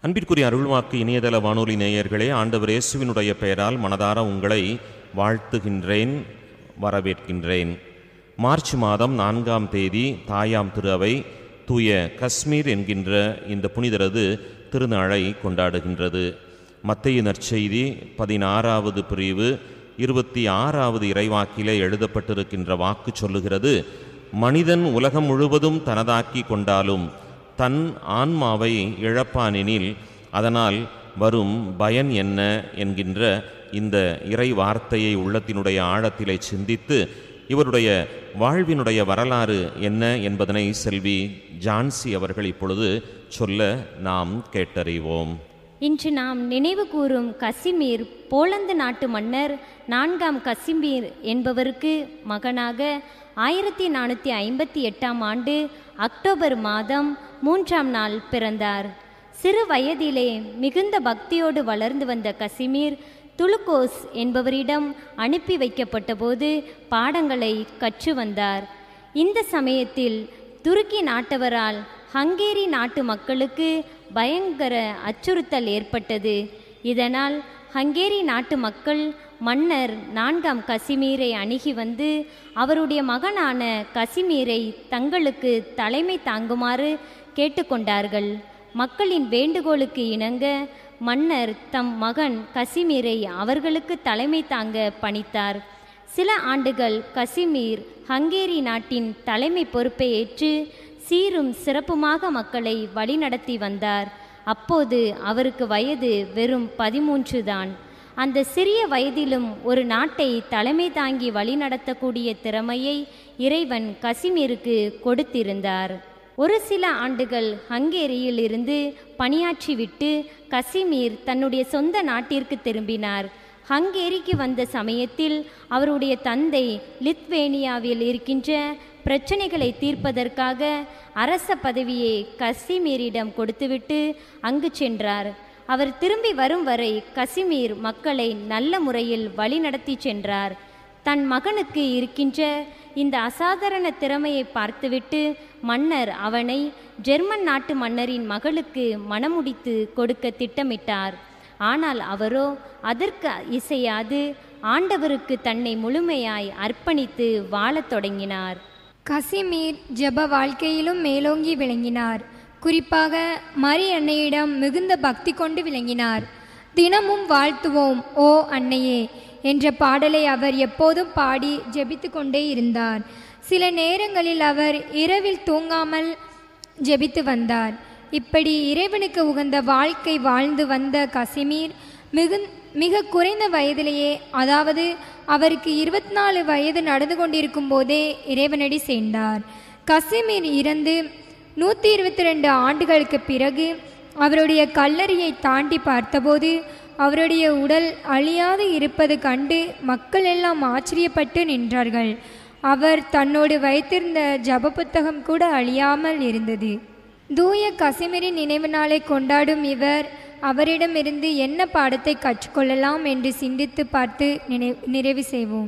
அன்பிற்குரிய அருள்வாக்கு இணையதள வானொலி நேயர்களே ஆண்டவர் இயேசுவினுடைய பெயரால் மனதார உங்களை வாழ்த்துகின்றேன் வரவேற்கின்றேன் மார்ச் மாதம் நான்காம் தேதி தாயாம் திரு அவை தூய கஸ்மீர் என்கின்ற இந்த புனிதரது திருநாளை கொண்டாடுகின்றது மத்தைய நற்செய்தி பதினாறாவது பிரிவு இருபத்தி ஆறாவது இறைவாக்கிலே எழுதப்பட்டிருக்கின்ற வாக்கு சொல்லுகிறது மனிதன் உலகம் முழுவதும் தனதாக்கி கொண்டாலும் தன் ஆன்மாவை இழப்பானெனில் அதனால் வரும் பயன் என்ன என்கின்ற இந்த இறை வார்த்தையை உள்ளத்தினுடைய ஆழத்திலே சிந்தித்து இவருடைய வாழ்வினுடைய வரலாறு என்ன என்பதனை செல்வி ஜான்சி அவர்கள் இப்பொழுது சொல்ல நாம் கேட்டறிவோம் இன்று நாம் நினைவு கூறும் கசிமீர் போலந்து நாட்டு மன்னர் நான்காம் கசிமீர் என்பவருக்கு மகனாக ஆயிரத்தி நானூற்றி ஐம்பத்தி எட்டாம் ஆண்டு அக்டோபர் மாதம் மூன்றாம் நாள் பிறந்தார் சிறு வயதிலே மிகுந்த பக்தியோடு வளர்ந்து வந்த கசிமீர் துலுக்கோஸ் என்பவரிடம் அனுப்பி வைக்கப்பட்டபோது பாடங்களை கற்று வந்தார் இந்த சமயத்தில் துருக்கி நாட்டவரால் ஹங்கேரி நாட்டு மக்களுக்கு பயங்கர அச்சுறுத்தல் ஏற்பட்டது இதனால் ஹங்கேரி நாட்டு மக்கள் மன்னர் நான்காம் கசிமீரை அணுகி வந்து அவருடைய மகனான கசிமீரை தங்களுக்கு தலைமை தாங்குமாறு கேட்டுக்கொண்டார்கள் மக்களின் வேண்டுகோளுக்கு இணங்க மன்னர் தம் மகன் கசிமீரை அவர்களுக்கு தலைமை தாங்க பணித்தார் சில ஆண்டுகள் கசிமீர் ஹங்கேரி நாட்டின் தலைமை பொறுப்பை ஏற்று சீரும் சிறப்புமாக மக்களை வழிநடத்தி வந்தார் அப்போது அவருக்கு வயது வெறும் பதிமூன்று தான் அந்த சிறிய வயதிலும் ஒரு நாட்டை தலைமை தாங்கி வழிநடத்தக்கூடிய திறமையை இறைவன் கசிமீருக்கு கொடுத்திருந்தார் ஒரு சில ஆண்டுகள் ஹங்கேரியில் இருந்து பணியாற்றிவிட்டு கசிமீர் தன்னுடைய சொந்த நாட்டிற்கு திரும்பினார் ஹங்கேரிக்கு வந்த சமயத்தில் அவருடைய தந்தை லித்வேனியாவில் இருக்கின்ற பிரச்சனைகளை தீர்ப்பதற்காக அரச பதவியை கசிமீரிடம் கொடுத்துவிட்டு அங்கு சென்றார் அவர் திரும்பி வரும் வரை கசிமீர் மக்களை நல்ல முறையில் வழிநடத்தி சென்றார் தன் மகனுக்கு இருக்கின்ற இந்த அசாதாரண திறமையை பார்த்துவிட்டு மன்னர் அவனை ஜெர்மன் நாட்டு மன்னரின் மகளுக்கு மணமுடித்து கொடுக்க திட்டமிட்டார் ஆனால் அவரோ அதற்கு இசையாது ஆண்டவருக்கு தன்னை முழுமையாய் அர்ப்பணித்து வாழத் தொடங்கினார் கசிமீர் ஜெப வாழ்க்கையிலும் மேலோங்கி விளங்கினார் குறிப்பாக மரி அன்னையிடம் மிகுந்த பக்தி கொண்டு விளங்கினார் தினமும் வாழ்த்துவோம் ஓ அன்னையே என்ற பாடலை அவர் எப்போதும் பாடி ஜெபித்து கொண்டே இருந்தார் சில நேரங்களில் அவர் இரவில் தூங்காமல் ஜெபித்து வந்தார் இப்படி இறைவனுக்கு உகந்த வாழ்க்கை வாழ்ந்து வந்த கசிமீர் மிகுந் மிக குறைந்த வயதிலேயே அதாவது அவருக்கு இருபத்தி நாலு வயது நடந்து கொண்டிருக்கும் போதே இறைவனடி சேர்ந்தார் கசிமீர் இறந்து நூற்றி இருபத்தி ரெண்டு ஆண்டுகளுக்கு பிறகு அவருடைய கல்லறையை தாண்டி பார்த்தபோது அவருடைய உடல் அழியாது இருப்பது கண்டு மக்கள் எல்லாம் ஆச்சரியப்பட்டு நின்றார்கள் அவர் தன்னோடு வைத்திருந்த ஜப புத்தகம் கூட அழியாமல் இருந்தது தூய கசிமீரின் நினைவு நாளை கொண்டாடும் இவர் அவரிடமிருந்து என்ன பாடத்தை கற்றுக்கொள்ளலாம் என்று சிந்தித்து பார்த்து நினை நிறைவு செய்வோம்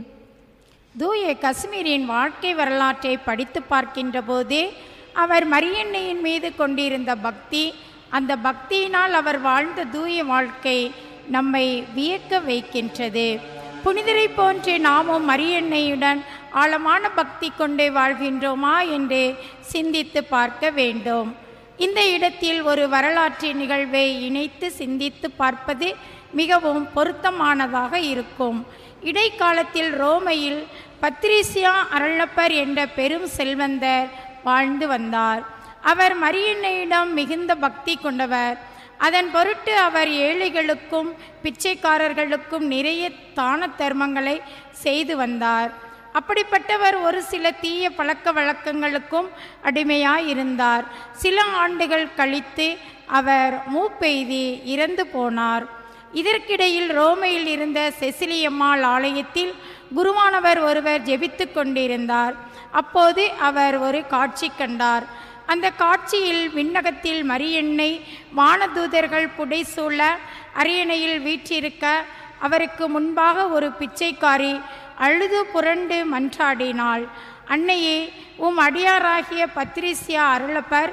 தூய கശ്മീரின் வாழ்க்கை வரலாற்றை படித்து பார்க்கின்ற போது அவர் மரியன்னையின் மீது கொண்டிருந்த பக்தி அந்த பக்தியினால் அவர் வாழ்ந்த தூய வாழ்க்கை நம்மை வியக்க வைக்கின்றது புனிதரை போன்று நாமும் மரியன்னையுடன் ஆழமான பக்தி கொண்டே வாழ்கின்றோமா என்று சிந்தித்து பார்க்க வேண்டும் இந்த இடத்தில் ஒரு வரலாற்று நிகழ்வை இணைத்து சிந்தித்து பார்ப்பது மிகவும் பொருத்தமானதாக இருக்கும் இடைக்காலத்தில் ரோமையில் பத்ரிசியா அருளப்பர் என்ற பெரும் செல்வந்தர் வாழ்ந்து வந்தார் அவர் மரியன்னையிடம் மிகுந்த பக்தி கொண்டவர் அதன் பொருட்டு அவர் ஏழைகளுக்கும் பிச்சைக்காரர்களுக்கும் நிறைய தான தர்மங்களை செய்து வந்தார் அப்படிப்பட்டவர் ஒரு சில தீய பழக்க வழக்கங்களுக்கும் அடிமையாயிருந்தார் சில ஆண்டுகள் கழித்து அவர் மூப்பெய்தி இறந்து போனார் இதற்கிடையில் ரோமையில் இருந்த செசிலியம்மாள் ஆலயத்தில் குருவானவர் ஒருவர் ஜெபித்து கொண்டிருந்தார் அப்போது அவர் ஒரு காட்சி கண்டார் அந்த காட்சியில் விண்ணகத்தில் மரியெண்ணை வானதூதர்கள் புடைசூழ அரியணையில் வீற்றிருக்க அவருக்கு முன்பாக ஒரு பிச்சைக்காரி அழுது புரண்டு மன்றாடினாள் அன்னையே உம் அடியாராகிய பத்ரிசியா அருளப்பர்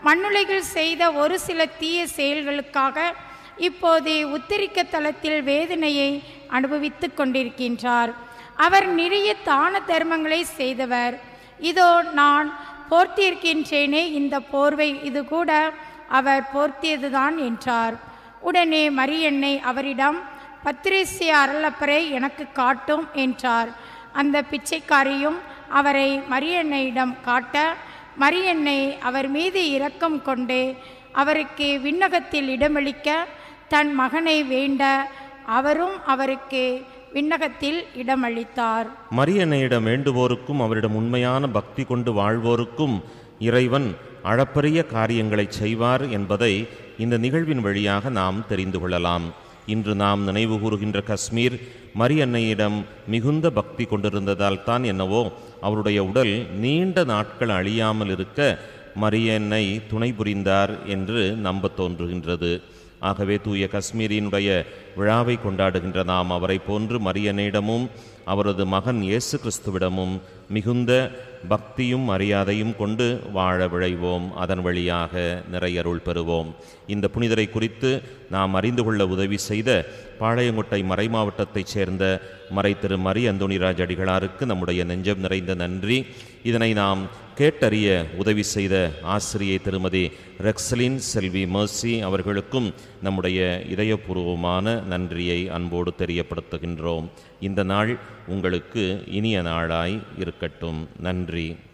மண்ணுலகில் செய்த ஒரு சில தீய செயல்களுக்காக இப்போது உத்திரிக்க தலத்தில் வேதனையை அனுபவித்துக் கொண்டிருக்கின்றார் அவர் நிறைய தான தர்மங்களை செய்தவர் இதோ நான் போர்த்தியிருக்கின்றேனே இந்த போர்வை இது கூட அவர் போர்த்தியதுதான் என்றார் உடனே மரியன்னை அவரிடம் பத்திரிசிய அரளப்பரை எனக்கு காட்டும் என்றார் அந்த பிச்சைக்காரியும் அவரை மரியன்னையிடம் காட்ட மரியன்னை அவர் மீது இரக்கம் கொண்டு அவருக்கு விண்ணகத்தில் இடமளிக்க தன் மகனை வேண்ட அவரும் அவருக்கு விண்ணகத்தில் இடமளித்தார் மரியன்னையிடம் வேண்டுவோருக்கும் அவரிடம் உண்மையான பக்தி கொண்டு வாழ்வோருக்கும் இறைவன் அளப்பரிய காரியங்களைச் செய்வார் என்பதை இந்த நிகழ்வின் வழியாக நாம் தெரிந்து கொள்ளலாம் இன்று நாம் நினைவு கூறுகின்ற காஷ்மீர் மரியன்னையிடம் மிகுந்த பக்தி கொண்டிருந்ததால் தான் என்னவோ அவருடைய உடல் நீண்ட நாட்கள் அழியாமல் இருக்க மரியன்னை துணை புரிந்தார் என்று நம்பத் தோன்றுகின்றது ஆகவே தூய காஷ்மீரினுடைய விழாவை கொண்டாடுகின்ற நாம் அவரை போன்று மரியனிடமும் அவரது மகன் இயேசு கிறிஸ்துவிடமும் மிகுந்த பக்தியும் மரியாதையும் கொண்டு வாழ விழைவோம் அதன் வழியாக நிறையருள் பெறுவோம் இந்த புனிதரை குறித்து நாம் அறிந்து கொள்ள உதவி செய்த பாளையங்கோட்டை மறை மாவட்டத்தைச் சேர்ந்த மறை திரு மரி அந்தோணிராஜ் அடிகளாருக்கு நம்முடைய நெஞ்சம் நிறைந்த நன்றி இதனை நாம் கேட்டறிய உதவி செய்த ஆசிரியை திருமதி ரெக்ஸலின் செல்வி மர்சி அவர்களுக்கும் நம்முடைய இதயபூர்வமான நன்றியை அன்போடு தெரியப்படுத்துகின்றோம் இந்த நாள் உங்களுக்கு இனிய நாளாய் இருக்கட்டும் நன்றி